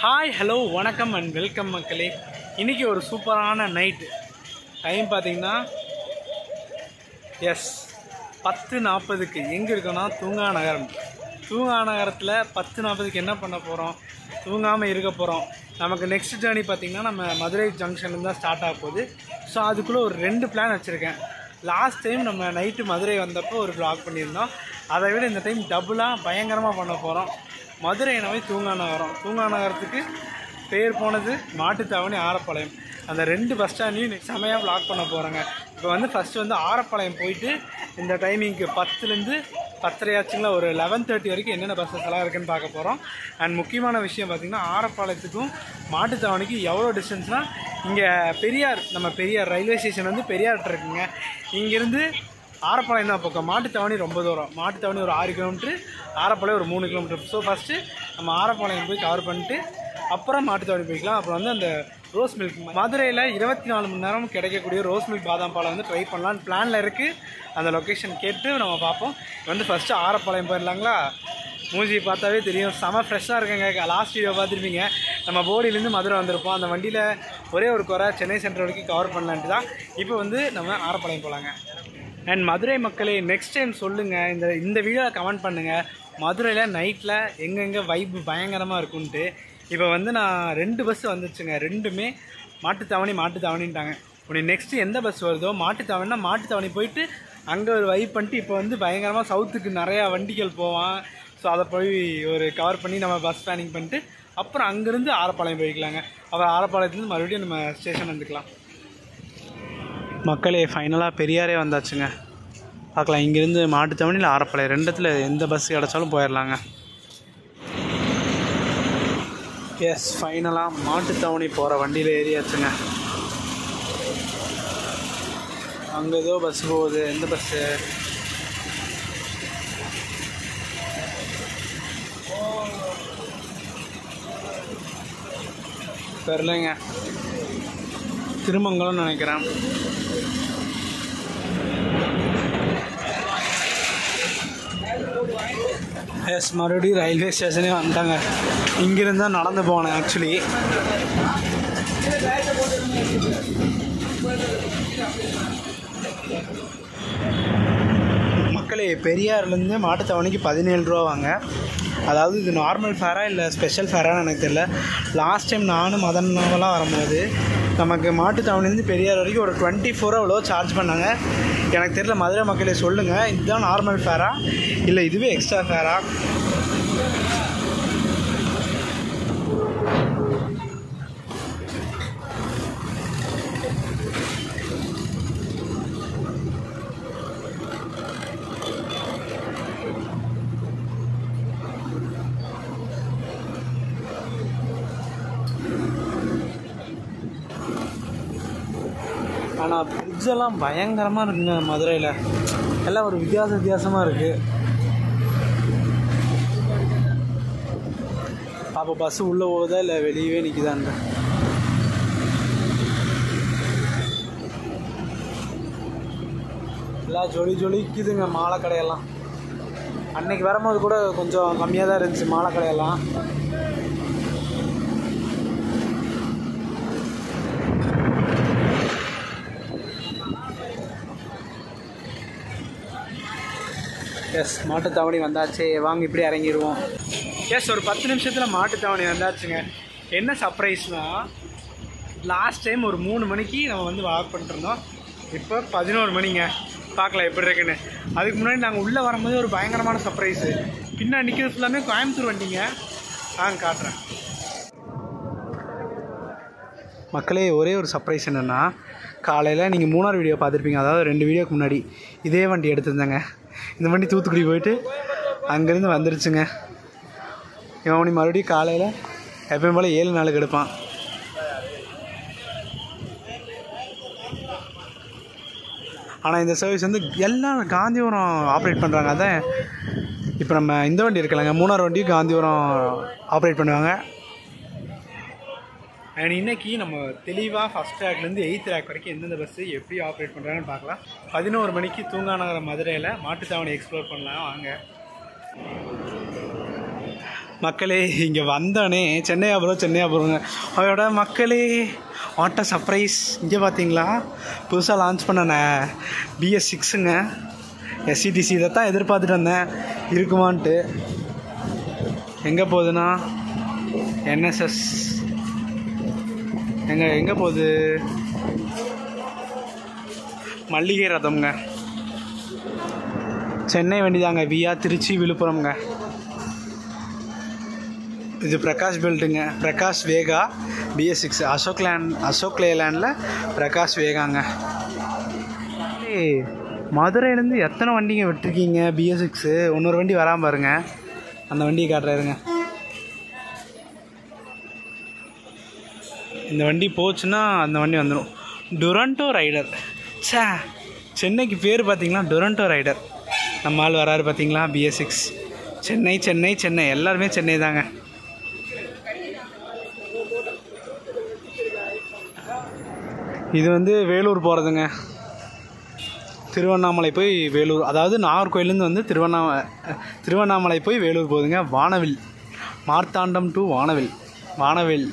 hi hello வணக்கம் and welcome மக்களே இன்றைக்கி ஒரு சூப்பரான நைட்டு டைம் பார்த்தீங்கன்னா எஸ் பத்து நாற்பதுக்கு எங்கே இருக்கோன்னா தூங்கா நகரம் தூங்கா நகரத்தில் பத்து நாற்பதுக்கு என்ன பண்ண போகிறோம் தூங்காமல் இருக்க போகிறோம் நமக்கு நெக்ஸ்ட் ஜேர்னி பார்த்திங்கன்னா நம்ம மதுரை ஜங்ஷன்லேருந்து தான் ஸ்டார்ட் ஆக போகுது ஸோ அதுக்குள்ளே ஒரு ரெண்டு பிளான் வச்சுருக்கேன் லாஸ்ட் டைம் நம்ம நைட்டு மதுரை வந்தப்போ ஒரு vlog பண்ணியிருந்தோம் அதை விட இந்த டைம் டபுளாக பயங்கரமாக பண்ண போகிறோம் மதுரை நோய் தூங்கா நகரம் தூங்கா நகரத்துக்கு பேர் போனது மாட்டுத்தாவணி ஆரப்பாளையம் அந்த ரெண்டு பஸ் ஸ்டாண்டையும் இன்னைக்கு செமையாக vlog பண்ண போகிறாங்க இப்போ வந்து ஃபஸ்ட்டு வந்து ஆரப்பாளையம் போயிட்டு இந்த டைமிங்க்கு பத்துலேருந்து பத்தரை ஆச்சுங்களா ஒரு லெவன் தேர்ட்டி வரைக்கும் என்னென்ன பஸ்ஸஸ் எல்லாம் இருக்குன்னு பார்க்க போகிறோம் அண்ட் முக்கியமான விஷயம் பார்த்திங்கன்னா ஆரப்பாளையத்துக்கும் மாட்டுத்தாவணிக்கு எவ்வளோ டிஸ்டன்ஸ்னால் இங்கே பெரியார் நம்ம பெரியார் ரயில்வே ஸ்டேஷன் வந்து பெரியார்ட்ட இருக்குங்க இங்கேருந்து ஆரப்பாளையம் தான் பக்கம் மாட்டுத்தாவணி ரொம்ப தூரம் மாட்டுத்தாவணி ஒரு ஆறு கிலோமீட்ரு ஆரப்பாளையம் ஒரு மூணு கிலோமீட்டர் ஸோ ஃபஸ்ட்டு நம்ம ஆரப்பாளையம் போய் கவர் பண்ணிட்டு அப்புறம் மாட்டுத்தாவணி போய்க்கலாம் அப்புறம் வந்து அந்த ரோஸ் மில்க் மதுரையில் இருபத்தி நாலு மணி நேரம் கிடைக்கக்கூடிய ரோஸ் மில்க் பாதாம் பாலை வந்து ட்ரை பண்ணலான்னு பிளானில் இருக்குது அந்த லொக்கேஷன் கேட்டு நம்ம பார்ப்போம் வந்து ஃபஸ்ட்டு ஆரப்பாளையம் போயிடலாங்களா மூஞ்சி பார்த்தாவே தெரியும் செம ஃப்ரெஷ்ஷாக இருக்குங்க லாஸ்ட் வீடியோ பார்த்துருப்பீங்க நம்ம போடியிலேருந்து மதுரை வந்திருப்போம் அந்த வண்டியில் ஒரே ஒரு குறை சென்னை சென்ட்ரல் வரைக்கும் கவர் பண்ணலான்ட்டு தான் இப்போ வந்து நம்ம ஆரப்பாளையம் போகலாங்க அண்ட் மதுரை மக்களே நெக்ஸ்ட் டைம் சொல்லுங்கள் இந்த இந்த வீடியோவை கமெண்ட் பண்ணுங்கள் மதுரையில் நைட்டில் எங்கெங்கே வைப்பு பயங்கரமாக இருக்குன்ட்டு இப்போ வந்து நான் ரெண்டு பஸ் வந்துச்சுங்க ரெண்டுமே மாட்டுத்தாவணி மாட்டுத்தாவணின்ட்டாங்க உடனே நெக்ஸ்ட்டு எந்த பஸ் வருதோ மாட்டுத்தாவணினா மாட்டுத்தாவணி போயிட்டு அங்கே ஒரு வைப் பண்ணிட்டு இப்போ வந்து பயங்கரமாக சவுத்துக்கு நிறையா வண்டிகள் போவான் ஸோ அதை போய் ஒரு கவர் பண்ணி நம்ம பஸ் பிளானிங் பண்ணிட்டு அப்புறம் அங்கேருந்து ஆரப்பாளையம் போய்க்கலாங்க அப்புறம் ஆரப்பாளையத்துலேருந்து மறுபடியும் நம்ம ஸ்டேஷன் வந்துக்கலாம் மக்களே ஃபைனலாக பெரியாரே வந்தாச்சுங்க பார்க்கலாம் இங்கேருந்து மாட்டுத்தவணி இல்லை ஆரப்பாளையம் ரெண்டுத்தில் எந்த பஸ் கிடச்சாலும் போயிடலாங்க எஸ் ஃபைனலாக மாட்டுத்தவணி போகிற வண்டியில் ஏறியாச்சுங்க அங்கே ஏதோ பஸ் போகுது எந்த பஸ்ஸு தெரிலங்க திருமங்கலம்னு நினைக்கிறேன் எஸ் மறுபடியும் ரயில்வே ஸ்டேஷனே வந்துட்டாங்க இங்கிருந்து தான் நடந்து போனேன் ஆக்சுவலி மக்களே பெரியார்லேருந்து மாட்டுத்தாவணிக்கு பதினேழு ரூபா வாங்க அதாவது இது நார்மல் ஃபேரா இல்லை ஸ்பெஷல் ஃபேரான்னு எனக்கு தெரியல லாஸ்ட் டைம் நானும் மதன் நோவெல்லாம் வரும்போது நமக்கு மாட்டுத்தாவணிலேருந்து பெரியார் வரைக்கும் ஒரு டுவெண்ட்டி ஃபோரோ அவ்வளோ சார்ஜ் பண்ணாங்க எனக்கு தெரியல மதுரை மக்களே சொல்லுங்கள் இதுதான் நார்மல் ஃபேரா இல்லை இதுவே எக்ஸ்ட்ரா ஃபேரா ஆனால் பிரிட்ஜெல்லாம் பயங்கரமாக இருக்குங்க மதுரையில் எல்லாம் ஒரு வித்தியாச வித்தியாசமாக இருக்குது அப்போ பஸ்ஸு உள்ளே போகுதா இல்லை வெளியவே நிற்குதான்ற எல்லாம் ஜொலி ஜொலிக்குதுங்க மாலை கடையெல்லாம் அன்னைக்கு வரும்போது கூட கொஞ்சம் கம்மியாக தான் இருந்துச்சு மாலை கடையெல்லாம் எஸ் மாட்டுத்தாவணி வந்தாச்சு வாங்க இப்படி இறங்கிடுவோம் எஸ் ஒரு பத்து நிமிஷத்தில் மாட்டுத்தாவணி வந்தாச்சுங்க என்ன சர்ப்ரைஸ்னால் லாஸ்ட் டைம் ஒரு மூணு மணிக்கு நம்ம வந்து வாக் பண்ணிட்டுருந்தோம் இப்போ பதினோரு மணிங்க பார்க்கலாம் எப்படி இருக்குன்னு அதுக்கு முன்னாடி நாங்கள் உள்ளே வரும்போது ஒரு பயங்கரமான சர்ப்ரைஸு பின்னாடி நிற்கிறது ஃபுல்லாமே கோயம்புத்தூர் வண்டிங்க ஆ காட்டுறேன் மக்களே ஒரே ஒரு சர்ப்ரைஸ் என்னென்னா காலையில் நீங்கள் மூணார் வீடியோ பார்த்துருப்பீங்க அதாவது ரெண்டு வீடியோக்கு முன்னாடி இதே வண்டி எடுத்திருந்தேங்க இந்த வண்டி தூத்துக்குடி போயிட்டு அங்கேருந்து வந்துருச்சுங்க இவன் மணி மறுபடியும் காலையில் எப்பயும் போல் ஏழு நாளுக்கு எடுப்பான் ஆனால் இந்த சர்வீஸ் வந்து எல்லாம் காந்திபுரம் ஆப்ரேட் பண்ணுறாங்க அதான் இப்போ நம்ம இந்த வண்டி இருக்கலைங்க மூணார் வண்டியும் காந்திபுரம் ஆப்ரேட் பண்ணுவாங்க அண்ட் இன்னைக்கு நம்ம தெளிவாக ஃபஸ்ட் ட்ராக்லேருந்து எயித் ட்ராக் வரைக்கும் எந்தெந்த பஸ்ஸு எப்படி ஆப்ரேட் பண்ணுறாங்கன்னு பார்க்கலாம் பதினோரு மணிக்கு தூங்காநகரம் மதுரையில் மாட்டுத்தாவணி எக்ஸ்ப்ளோர் பண்ணலாம் வாங்க மக்களே இங்கே வந்தோடனே சென்னையா ப்ரோ சென்னையா ப்ரோங்க அவரோட மக்களே வாட் அ சர்ப்ரைஸ் இங்கே பார்த்தீங்களா புதுசாக லான்ச் பண்ண பிஎஸ் சிக்ஸுங்க எஸ்சிடிசி இதை தான் எதிர்பார்த்துட்டு வந்தேன் இருக்குமான்ட்டு எங்கே போகுதுன்னா என்எஸ்எஸ் எங்கே எங்கே போகுது மல்லிகை ரதம்ங்க சென்னை வண்டிதாங்க வியா திருச்சி விழுப்புரம்ங்க இது பிரகாஷ் பெல்ட்டுங்க Prakash Vega BS six Ashok Leyland Ashok லேலேண்டில் பிரகாஷ் வேகாங்க ஏய், மதுரையிலேருந்து எத்தனை வண்டிங்க விட்டுருக்கீங்க பிஎஸ் சிக்ஸு இன்னொரு வண்டி வராமல் பாருங்க அந்த வண்டியை காட்டுறாருங்க இந்த வண்டி போச்சுன்னா அந்த வண்டி வந்துடும் டுரண்டோ ரைடர் ச்சே சென்னைக்கு பேர் பார்த்தீங்களா டுரண்டோ ரைடர் நம்ம ஆள் வராரு பார்த்தீங்களா பிஎஸ் சிக்ஸ் சென்னை சென்னை சென்னை எல்லாருமே சென்னை தாங்க இது வந்து வேலூர் போகிறதுங்க திருவண்ணாமலை போய் வேலூர் அதாவது நாகர்கோயிலேருந்து வந்து திருவண்ணாமலை திருவண்ணாமலை போய் வேலூர் போகுதுங்க வானவில் மார்த்தாண்டம் டு வானவில் வானவில்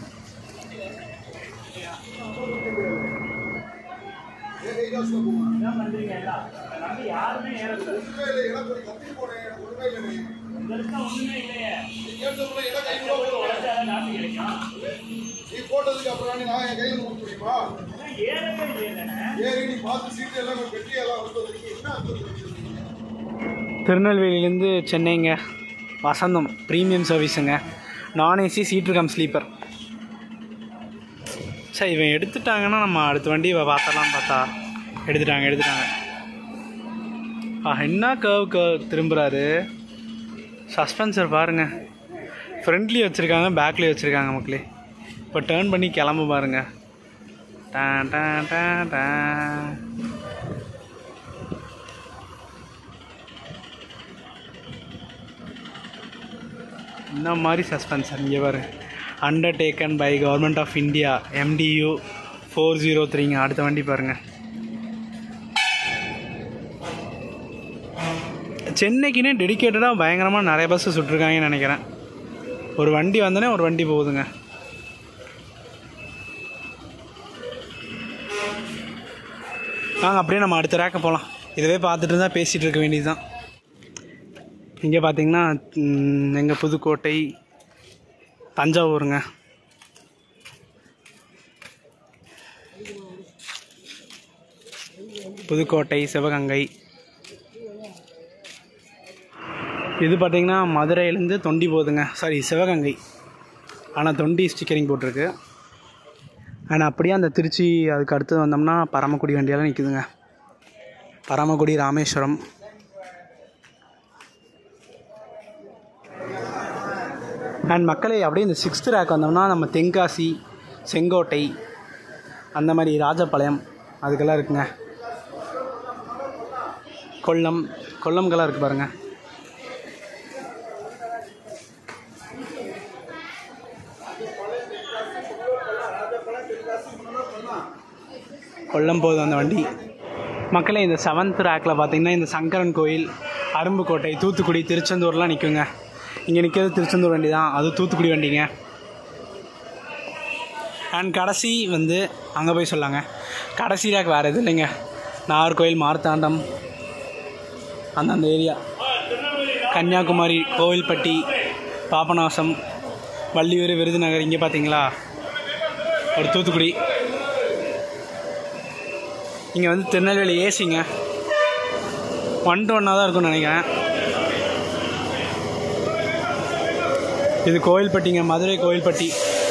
நீ போட்டதுக்கு அப்புறம் நான் என் கையில் கொடுக்க முடியுமா ஏறி நீ பார்த்து சீட்டு எல்லாம் பெட்டி எல்லாம் வந்ததுக்கு என்ன அர்த்தம் தெரிஞ்சிருக்கீங்க திருநெல்வேலியிலேருந்து சென்னைங்க வசந்தம் ப்ரீமியம் சர்வீஸுங்க நான் ஏசி சீட்டு கம் ஸ்லீப்பர் சரி இவன் எடுத்துட்டாங்கன்னா நம்ம அடுத்த வண்டி பார்த்தலாம் பார்த்தா எடுத்துட்டாங்க எடுத்துட்டாங்க ஆ என்ன கர்வ் கர்வ் திரும்புகிறாரு சஸ்பென்சர் பாருங்க ஃப்ரண்ட்லேயும் வச்சுருக்காங்க பேக்லேயும் வச்சுருக்காங்க மக்களே இப்போ டேர்ன் பண்ணி கிளம்ப பாருங்க டான் டான் டான் டான் இந்த மாதிரி சஸ்பென்ஷன் இங்கே பாரு undertaken by government of India MDU four zero த்ரீங்க அடுத்த வண்டி பாருங்க சென்னைக்குன்னே டெடிக்கேட்டடாக பயங்கரமாக நிறைய பஸ்ஸு சுட்டிருக்காங்கன்னு நினைக்கிறேன் ஒரு வண்டி வந்தோடனே ஒரு வண்டி போகுதுங்க வாங்க அப்படியே நம்ம அடுத்த ரேக்க போகலாம் இதுவே பார்த்துட்டு இருந்தால் பேசிகிட்டு இருக்க வேண்டியது தான் இங்கே பார்த்தீங்கன்னா எங்கள் புதுக்கோட்டை தஞ்சாவூருங்க புதுக்கோட்டை சிவகங்கை இது பார்த்தீங்கன்னா மதுரையிலேருந்து தொண்டி போகுதுங்க சாரி சிவகங்கை ஆனால் தொண்டி ஸ்டிக்கரிங் போட்டிருக்கு அண்ட் அப்படியே அந்த திருச்சி அதுக்கு அடுத்து வந்தோம்னா பரமக்குடி வண்டியெல்லாம் நிற்குதுங்க பரமக்குடி ராமேஸ்வரம் அண்ட் மக்களே அப்படியே இந்த சிக்ஸ்த் ரேக் வந்தோம்னா நம்ம தென்காசி செங்கோட்டை அந்த மாதிரி ராஜபாளையம் அதுக்கெல்லாம் இருக்குங்க கொல்லம் கொல்லம்கெல்லாம் இருக்குது பாருங்கள் கொல்லம் போகுது அந்த வண்டி மக்களே இந்த செவன்த் ரேக்கில் பார்த்தீங்கன்னா இந்த சங்கரன் கோயில் அரும்புக்கோட்டை தூத்துக்குடி திருச்செந்தூர்லாம் நிற்குங்க இங்கே நிற்கிறது திருச்செந்தூர் வண்டி தான் அது தூத்துக்குடி வண்டிங்க அண்ட் கடைசி வந்து அங்கே போய் சொல்லாங்க கடைசி ரேக் வேறு எதுவும் இல்லைங்க நாகர்கோயில் மார்த்தாண்டம் அந்தந்த ஏரியா கன்னியாகுமரி கோவில்பட்டி பாபநாசம் வள்ளியூர் விருதுநகர் இங்கே பார்த்தீங்களா ஒரு தூத்துக்குடி இங்கே வந்து திருநெல்வேலி ஏசிங்க ஒன் டு ஒன்னாக தான் இருக்கும்னு நினைக்கிறேன் இது கோவில்பட்டிங்க மதுரை கோவில்பட்டி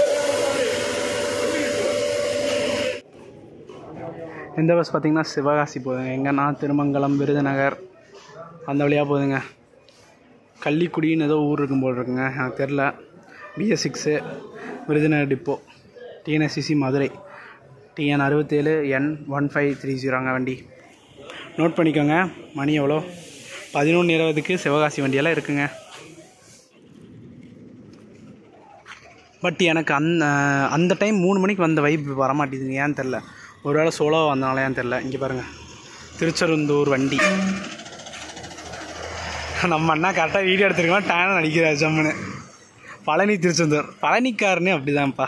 இந்த பஸ் பார்த்தீங்கன்னா சிவகாசி போகுதுங்க எங்கன்னா திருமங்கலம் விருதுநகர் அந்த வழியாக போகுதுங்க கள்ளிக்குடின்னு ஏதோ ஊர் இருக்கும் போல் இருக்குங்க எனக்கு தெரில BS six Virudhunagar depot TNSCC Madurai TN அறுபத்தேழு என் ஒன் ஃபைவ் த்ரீ ஜீரோங்க வண்டி நோட் பண்ணிக்கோங்க மணி எவ்வளோ பதினொன்று இருபதுக்கு சிவகாசி வண்டியெல்லாம் இருக்குங்க பட் எனக்கு அந்த அந்த டைம் மூணு மணிக்கு வந்த வைப் வரமாட்டேங்குதுங்க ஏன்னு தெரில ஒருவேளை சோலோ வந்தனால ஏன்னு தெரில இங்கே பாருங்கள் திருச்செருந்தூர் வண்டி நம்ம அண்ணா கரெக்டாக வீடியோ எடுத்துருக்கலாம் டேன் அடிக்கிறார் ஜம்முன்னு பழனி திருச்செந்தூர் பழனிக்காரனே அப்படிதான்ப்பா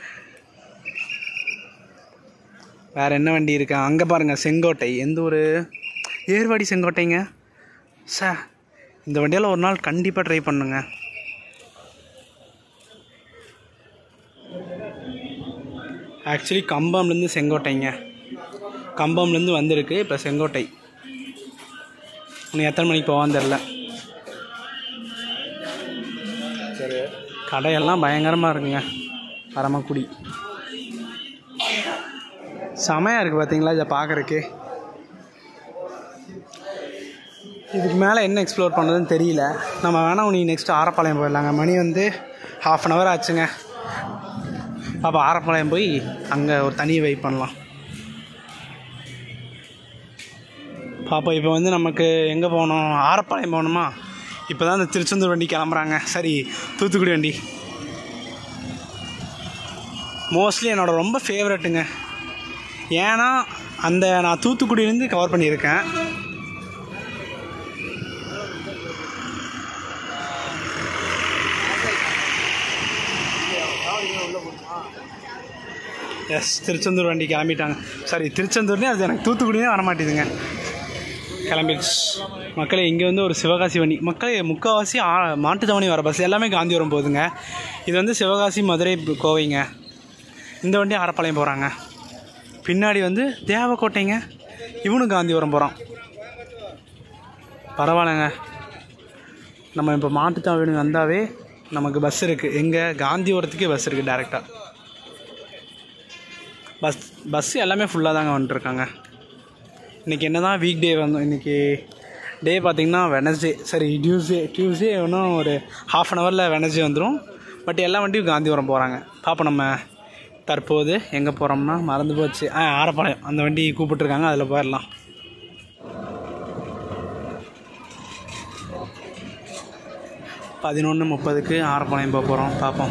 வேற என்ன வண்டி இருக்கா அங்கே பாருங்க செங்கோட்டை எந்த ஒரு ஏர்வாடி செங்கோட்டைங்க சே இந்த வண்டியால் ஒரு நாள் கண்டிப்பாக ட்ரை பண்ணுங்க ஆக்சுவலி கம்பம்லேருந்து செங்கோட்டைங்க கம்பம்லேருந்து வந்திருக்கு இப்போ செங்கோட்டை இன்னும் எத்தனை மணிக்கு போவான்னு தெரில சரி கடையெல்லாம் பயங்கரமாக இருக்குங்க பரமக்குடி செமையாக இருக்குது பார்த்தீங்களா இதை பார்க்குறக்கு இதுக்கு மேலே என்ன எக்ஸ்ப்ளோர் பண்ணுறதுன்னு தெரியல நம்ம வேணால் நீ நெக்ஸ்ட் ஆரப்பாளையம் போயிடலாங்க மணி வந்து ஹாஃப் அன் ஹவர் ஆச்சுங்க அப்போ ஆரப்பாளையம் போய் அங்கே ஒரு தனி வெயிட் பண்ணலாம் பாப்பா இப்போ வந்து நமக்கு எங்கே போகணும் ஆரப்பாளையம் போகணுமா இப்போ தான் இந்த திருச்செந்தூர் வண்டி கிளம்புறாங்க சரி தூத்துக்குடி வண்டி மோஸ்ட்லி என்னோட ரொம்ப ஃபேவரெட்டுங்க ஏன்னா அந்த நான் தூத்துக்குடியிலேருந்து கவர் பண்ணியிருக்கேன் எஸ் திருச்செந்தூர் வண்டி கிளம்பிட்டாங்க சாரி திருச்செந்தூர்னே அது எனக்கு தூத்துக்குடியே வர மாட்டேதுங்க கிளம்பிடுச்சு மக்களே இங்கே வந்து ஒரு சிவகாசி வண்டி மக்களே முக்கால்வாசி ஆ மாட்டுத்தாவணி வர பஸ் எல்லாமே காந்திபுரம் போகுதுங்க இது வந்து சிவகாசி மதுரை கோவைங்க இந்த வண்டி ஆரப்பாளையம் போகிறாங்க பின்னாடி வந்து தேவக்கோட்டைங்க இவனும் காந்திபுரம் போகிறான் பரவாயில்லைங்க நம்ம இப்போ மாட்டுத்தாவணி வந்தாவே நமக்கு பஸ் இருக்குது எங்கே காந்திபுரத்துக்கே பஸ் இருக்குது டேரெக்டாக பஸ் பஸ் எல்லாமே ஃபுல்லாக தாங்க வந்துட்டுருக்காங்க இன்றைக்கி என்ன தான் வீக் டே வந்தோம் இன்றைக்கி டே பார்த்திங்கன்னா வெனஸ்டே சரி டியூஸ்டே டியூஸ்டே இன்னும் ஒரு ஹாஃப் அன் ஹவரில் வெனஸ்டே வந்துடும் பட் எல்லா வண்டியும் காந்திபுரம் போகிறாங்க பார்ப்போம் நம்ம தற்போது எங்கே போகிறோம்னா மறந்து போச்சு ஆ ஆரப்பாளையம் அந்த வண்டி கூப்பிட்ருக்காங்க அதில் போயிடலாம் பதினொன்று முப்பதுக்கு ஆரப்பாளையம் போக போகிறோம் பார்ப்போம்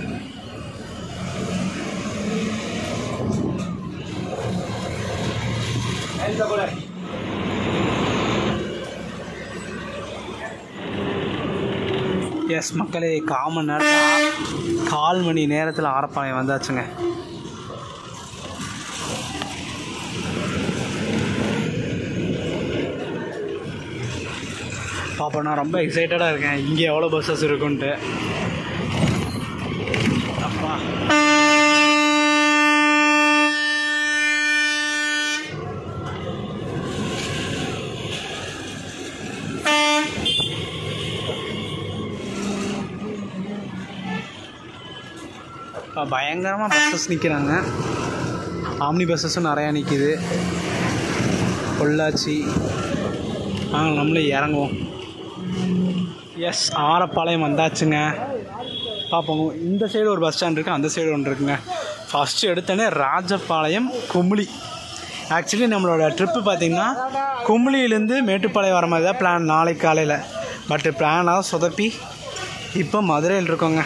எஸ் மக்களே கால் மணி நேரத்தில் கால் மணி நேரத்தில் ஆரப்பாளையம் வந்தாச்சுங்க பாப்பா நான் ரொம்ப எக்ஸைட்டடாக இருக்கேன் இங்கே எவ்வளோ பஸ்ஸஸ் இருக்குன்ட்டு அப்பா இப்போ பயங்கரமாக பஸ்ஸஸ் நிற்கிறாங்க ஆம்னி பஸ்ஸஸும் நிறையா நிற்கிது பொள்ளாச்சி வாங்க நம்மளே இறங்குவோம் எஸ் ஆரப்பாளையம் வந்தாச்சுங்க பார்ப்போம் இந்த சைடு ஒரு பஸ் ஸ்டாண்ட் இருக்குது அந்த சைடு ஒன்று இருக்குங்க ஃபஸ்ட்டு எடுத்தோடனே ராஜபாளையம் குமுளி ஆக்சுவலி நம்மளோட ட்ரிப்பு பார்த்திங்கன்னா குமுளியிலேருந்து மேட்டுப்பாளையம் வர மாதிரி தான் பிளான் நாளைக்கு காலையில் பட் பிளானாக சொதப்பி இப்போ மதுரையில் இருக்கோங்க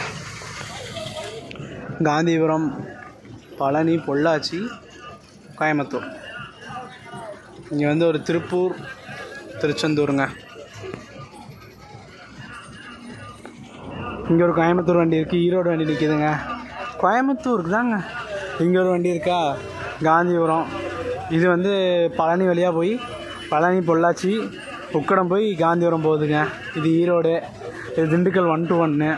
காந்திபுரம் பழனி பொள்ளாச்சி கோயம்புத்தூர் இங்கே வந்து ஒரு திருப்பூர் திருச்செந்தூருங்க இங்கே ஒரு கோயம்புத்தூர் வண்டி இருக்குது ஈரோடு வண்டி நிற்கிதுங்க கோயம்புத்தூருக்கு தாங்க இங்கே ஒரு வண்டி இருக்கா காந்திபுரம் இது வந்து பழனி வழியாக போய் பழனி பொள்ளாச்சி உக்கடம் போய் காந்திபுரம் போகுதுங்க இது ஈரோடு இது திண்டுக்கல் ஒன் டு ஒன்று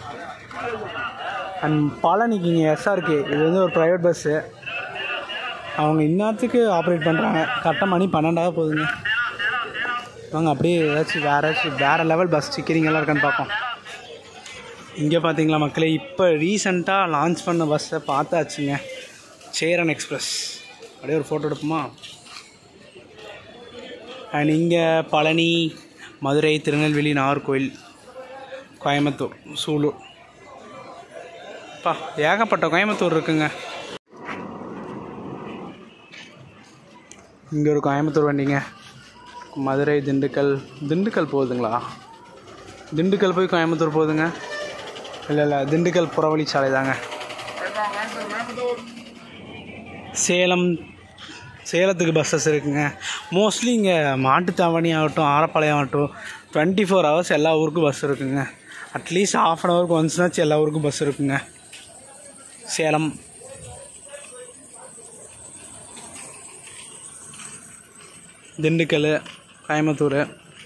அண்ட் பழனிக்கு இங்கே எஸ்ஆர்கே இது வந்து ஒரு ப்ரைவேட் பஸ்ஸு அவங்க இந்நேரத்துக்கு ஆப்ரேட் பண்ணுறாங்க கரெக்டாக மணி பன்னெண்டாக போகுதுங்க வாங்க அப்படியே ஏதாச்சும் வேறு ஏதாச்சும் வேறு லெவல் பஸ் டிக்கெட்டிங்கெல்லாம் இருக்கான்னு பார்ப்போம் இங்கே பார்த்தீங்களா மக்களே இப்போ ரீசண்டாக லான்ச் பண்ண பஸ்ஸை பார்த்தாச்சுங்க சேரன் எக்ஸ்பிரஸ் அப்படியே ஒரு ஃபோட்டோ எடுப்போமா அண்ட் இங்கே பழனி மதுரை திருநெல்வேலி நாகர்கோவில் கோயம்புத்தூர் சூலூர் பா ஏகப்பட்ட கோயம்புத்தூர் இருக்குங்க இங்கே ஒரு கோயம்புத்தூர் வண்டிங்க மதுரை திண்டுக்கல் திண்டுக்கல் போகுதுங்களா திண்டுக்கல் போய் கோயம்புத்தூர் போகுதுங்க இல்லை இல்லை திண்டுக்கல் புறவழிச்சாலை தாங்க சேலம் சேலத்துக்கு பஸ்ஸஸ் இருக்குங்க மோஸ்ட்லி இங்கே மாட்டுத்தாவணி ஆகட்டும் ஆரப்பாளையம் ஆகட்டும் டுவெண்ட்டி ஃபோர் ஹவர்ஸ் எல்லா ஊருக்கும் பஸ் இருக்குங்க அட்லீஸ்ட் ஆஃப் அன் ஹவருக்கு ஒன்ஸ்னாச்சும் எல்லா ஊருக்கும் பஸ் இருக்குங்க சேலம் திண்டுக்கல் கோயம்புத்தூர்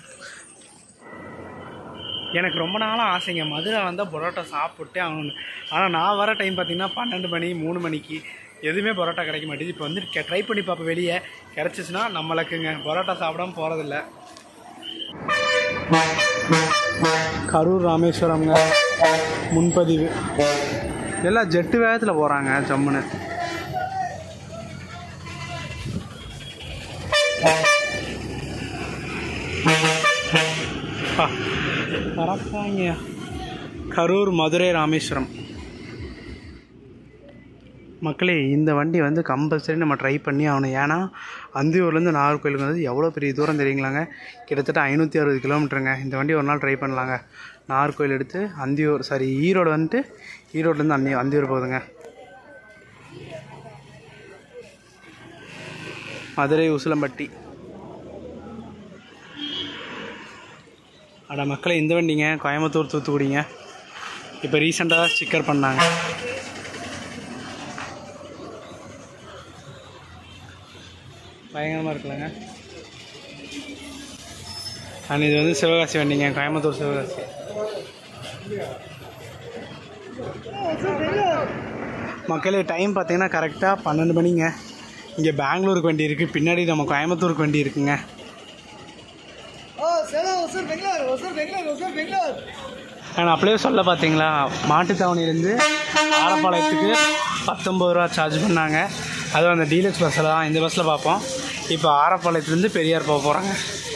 எனக்கு ரொம்ப நாளாக ஆசைங்க மதுரை வந்தால் பரோட்டா சாப்பிட்டே ஆகணும் ஆனால் நான் வர டைம் பார்த்தீங்கன்னா பன்னெண்டு மணி மூணு மணிக்கு எதுவுமே பரோட்டா கிடைக்க மாட்டேங்குது இப்போ வந்து ட்ரை பண்ணி பார்ப்போம் வெளியே கிடச்சிச்சின்னா நம்மளுக்குங்க பரோட்டா சாப்பிடாம போகிறதில்ல கரூர் ராமேஸ்வரம்ங்க முன்பதிவு எல்லாம் ஜெட்டு வேகத்தில் போகிறாங்க ஜம்முன்னு அப்பா, பறப்பாங்க கரூர் மதுரை ராமேஸ்வரம் மக்களே இந்த வண்டி வந்து கம்பல்சரி நம்ம ட்ரை பண்ணி ஆகணும் ஏன்னா அந்தியூர்லேருந்து நாகர்கோயிலுக்கு வந்து எவ்வளோ பெரிய தூரம் தெரியுங்களாங்க கிட்டத்தட்ட ஐநூற்றி அறுபது கிலோமீட்டருங்க இந்த வண்டி ஒரு நாள் ட்ரை பண்ணலாங்க நாகர்கோயில் எடுத்து அந்தியூர் சாரி ஈரோடு வந்துட்டு ஈரோட்லேருந்து அந்தி அந்தியூர் போகுதுங்க மதுரை உசிலம்பட்டி அட மக்களே இந்த வண்டிங்க கோயம்புத்தூர் தூத்துக்குடிங்க இப்போ ரீசெண்டாக ஸ்டிக்கர் பண்ணாங்க பயங்கரமாக இருக்குல்லங்க அண்ட் இது வந்து சிவகாசி வண்டிங்க கோயம்புத்தூர் சிவகாசி மக்களே டைம் பார்த்தீங்கன்னா கரெக்டாக பன்னெண்டு மணிங்க இங்கே பெங்களூருக்கு வண்டி இருக்குது பின்னாடி நம்ம கோயம்புத்தூருக்கு வண்டி இருக்குங்க நான் அப்படியே சொல்ல பார்த்தீங்களா மாட்டுத்தாவணிலேருந்து ஆரப்பாளையத்துக்கு பத்தொம்பது ரூபா சார்ஜ் பண்ணாங்க அதுவும் அந்த டீலக்ஸ் பஸ்ஸில் தான் இந்த பஸ்ஸில் பார்ப்போம் இப்போ ஆரப்பாளையத்துலேருந்து பெரியார் போக போகிறாங்க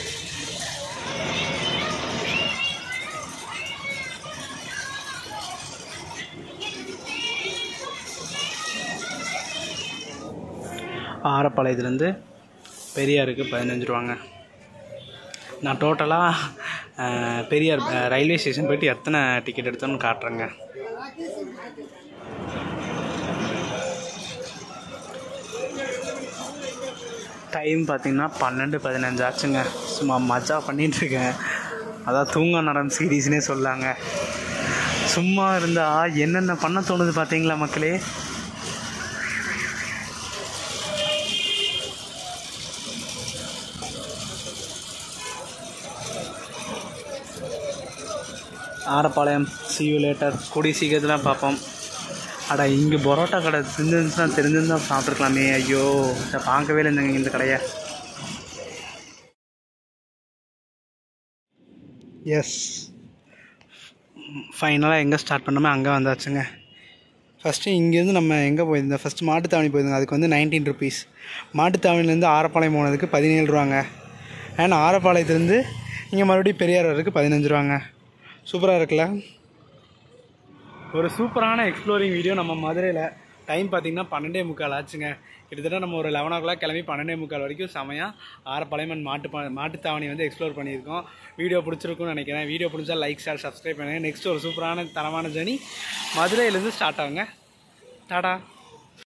ஆரப்பாளையத்துலேருந்து பெரியாருக்கு பதினஞ்சு ரூபாங்க நான் டோட்டலாக பெரியார் அஹ், ரயில்வே ஸ்டேஷன் போயிட்டு எத்தனை டிக்கெட் எடுத்தோன்னு காட்டுறேங்க டைம் பார்த்தீங்கன்னா பன்னெண்டு பதினஞ்சு ஆச்சுங்க சும்மா மஜா பண்ணிட்டு இருக்கேன் அதான் தூங்க நரம் சீரீஸ்னே சொல்லாங்க சும்மா இருந்தால் என்னென்ன பண்ண தோணுது பார்த்தீங்களா மக்களே ஆரப்பாளையம் சியூ லேட்டர் கூடிய சீக்கிரத்தில் பார்ப்போம் அட இங்கே பரோட்டா கடை தெரிஞ்சிருந்துச்சுன்னா தெரிஞ்சிருந்தா சாப்பிட்ருக்கலாமே ஐயோ இதை பார்க்கவே இல்லைங்க இந்த கடையை எஸ் ஃபைனலாக எங்கே ஸ்டார்ட் பண்ணோமோ அங்கே வந்தாச்சுங்க ஃபஸ்ட்டு இங்கேருந்து நம்ம எங்கே போயிருந்தோம் ஃபஸ்ட்டு மாட்டுத்தாவணி போயிருந்தோம் அதுக்கு வந்து நைன்டீன் ருபீஸ் மாட்டுத்தாவணிலேருந்து ஆரப்பாளையம் போனதுக்கு பதினேழு ரூபாங்க அண்ட் ஆரப்பாளையத்துலேருந்து இங்கே மறுபடியும் பெரியார் வரதுக்கு பதினஞ்சு ரூபாங்க சூப்பராக இருக்குல்ல ஒரு சூப்பரான எக்ஸ்ப்ளோரிங் வீடியோ நம்ம மதுரையில் டைம் பார்த்தீங்கன்னா பன்னெண்டே முக்கால் ஆச்சுங்க கிட்டத்தட்ட நம்ம ஒரு லெவன் ஓ கிளாக் கிளம்பி பன்னெண்டே முக்கால் வரைக்கும் செமையாக ஆரப்பாளையம் and மாட்டு பா- மாட்டுத்தாவணி வந்து எக்ஸ்ப்ளோர் பண்ணியிருக்கோம் வீடியோ பிடிச்சிருக்கும்னு நினைக்கிறேன் வீடியோ பிடிச்சா லைக் ஷேர் சப்ஸ்கிரைப் பண்ணுங்கள் நெக்ஸ்ட் ஒரு சூப்பரான தரமான ஜேர்னி மதுரையிலேருந்து ஸ்டார்ட் ஆகுங்க டாடா